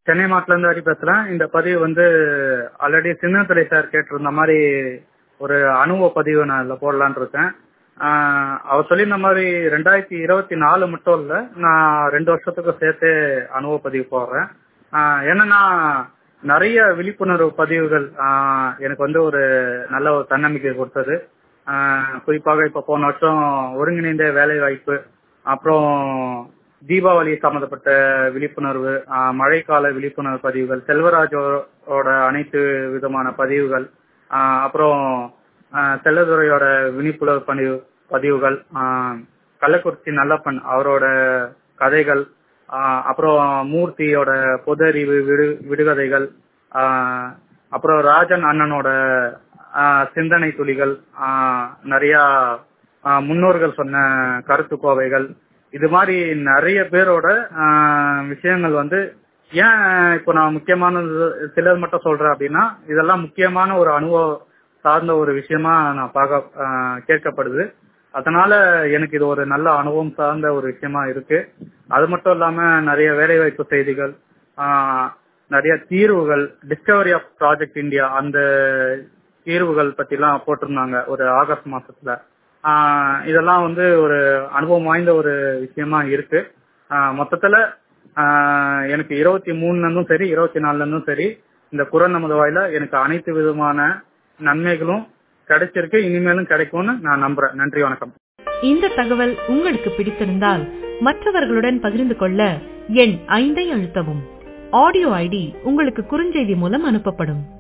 சென்னை மாவட்டத்துல இருந்து ஹரி பேசுறேன் இந்த பதிவு வந்து ஆல்ரெடி சின்னத்துறை சார் கேட்டிருந்த மாதிரி ஒரு அனுபவ பதிவு நான் இதுல போடலான்னு இருக்கேன் ஆஹ் அவர் சொல்லியிருந்த மாதிரி ரெண்டாயிரத்தி இருபத்தி நாலு மட்டும் இல்ல நான் ரெண்டு வருஷத்துக்கு சேர்த்து அனுபவ பதிவு போடுறேன் ஆஹ் என்னன்னா நிறைய விழிப்புணர்வு பதிவுகள் ஆஹ் எனக்கு வந்து ஒரு நல்ல ஒரு தன்னம்பிக்கை கொடுத்தது ஆஹ் குறிப்பாக இப்ப போன வருஷம் ஒருங்கிணைந்த வேலை வாய்ப்பு அப்புறம் தீபாவளி சம்பந்தப்பட்ட விழிப்புணர்வு ஆஹ் மழைக்கால விழிப்புணர்வு பதிவுகள் செல்வராஜோட அனைத்து விதமான பதிவுகள் ஆஹ் அப்புறம் ஆஹ் செல்லதுரையோட விழிப்புணர்வு பதிவு பதிவுகள் ஆஹ் கள்ளக்குறிச்சி நல்லப்பன் அவரோட கதைகள் ஆஹ் அப்புறம் மூர்த்தியோட பொது அறிவு விடு விடுகதைகள் ஆஹ் அப்புறம் ராஜன் அண்ணனோட ஆஹ் சிந்தனை துளிகள் ஆஹ் நிறைய ஆஹ் முன்னோர்கள் சொன்ன கருத்து கோவைகள் இது மாதிரி நிறைய பேரோட ஆஹ் விஷயங்கள் வந்து ஏன் இப்போ நான் முக்கியமானது சிலர் மட்டும் சொல்றேன் அப்படின்னா இதெல்லாம் முக்கியமான ஒரு அனுபவம் சார்ந்த ஒரு விஷயமா நான் பார்க்க ஆஹ் கேட்கப்படுது அதனால எனக்கு இது ஒரு நல்ல அனுபவம் சார்ந்த ஒரு விஷயமா இருக்கு அது மட்டும் இல்லாம நிறைய வேலைவாய்ப்பு செய்திகள் ஆஹ் நிறைய தீர்வுகள் டிஸ்கவரி ஆஃப் ப்ராஜெக்ட் இந்தியா அந்த தீர்வுகள் பத்திலாம் போட்டிருந்தாங்க ஒரு ஆகஸ்ட் மாசத்துல ஆஹ் இதெல்லாம் வந்து ஒரு அனுபவம் வாய்ந்த ஒரு விஷயமா இருக்கு ஆஹ் மொத்தத்துல ஆஹ் எனக்கு இருபத்தி மூணுல இருந்தும் சரி இருபத்தி நாலுல இருந்தும் சரி இந்த குரல் நமது வாயில எனக்கு அனைத்து விதமான நன்மைகளும் கிடைச்சிருக்கு இனிமேலும் கிடைக்கும்னு நான் நம்புறேன் நன்றி வணக்கம் இந்த தகவல் உங்களுக்கு பிடித்திருந்தால் மற்றவர்களுடன் பகிர்ந்து கொள்ள எண் ஐந்தை அழுத்தவும் ஆடியோ ஐடி உங்களுக்கு குறுஞ்செய்தி மூலம் அனுப்பப்படும்